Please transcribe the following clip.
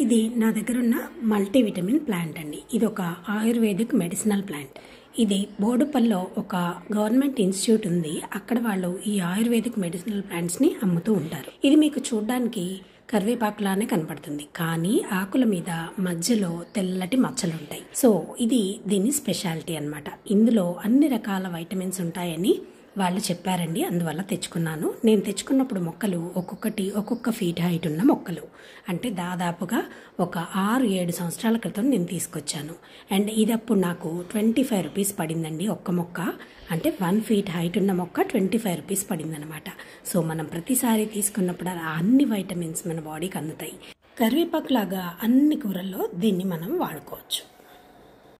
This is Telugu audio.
ఇది నా దగ్గర ఉన్న మల్టీవిటమిన్ ప్లాంట్ అండి ఇది ఒక ఆయుర్వేదిక్ మెడిసినల్ ప్లాంట్ ఇది బోడుపల్లో ఒక గవర్నమెంట్ ఇన్స్టిట్యూట్ ఉంది అక్కడ వాళ్ళు ఈ ఆయుర్వేదిక్ మెడిసినల్ ప్లాంట్స్ని అమ్ముతూ ఉంటారు ఇది మీకు చూడడానికి కరివేపాకులానే కనపడుతుంది కానీ ఆకుల మీద మధ్యలో తెల్లటి మచ్చలు ఉంటాయి సో ఇది దీని స్పెషాలిటీ అన్నమాట ఇందులో అన్ని రకాల వైటమిన్స్ ఉంటాయని వాళ్ళు చెప్పారండి అందువల్ల తెచ్చుకున్నాను నేను తెచ్చుకున్నప్పుడు మొక్కలు ఒక్కొక్కటి ఒక్కొక్క ఫీట్ హైట్ ఉన్న మొక్కలు అంటే దాదాపుగా ఒక ఆరు ఏడు సంవత్సరాల క్రితం నేను తీసుకొచ్చాను అండ్ ఇది అప్పుడు నాకు ట్వంటీ ఫైవ్ రూపీస్ పడిందండి ఒక్క మొక్క అంటే వన్ ఫీట్ హైట్ ఉన్న మొక్క ట్వంటీ ఫైవ్ రూపీస్ పడిందనమాట సో మనం ప్రతిసారి తీసుకున్నప్పుడు ఆ అన్ని వైటమిన్స్ మన బాడీకి అందుతాయి కరివేపాకు లాగా అన్ని కూరల్లో దీన్ని మనం వాడుకోవచ్చు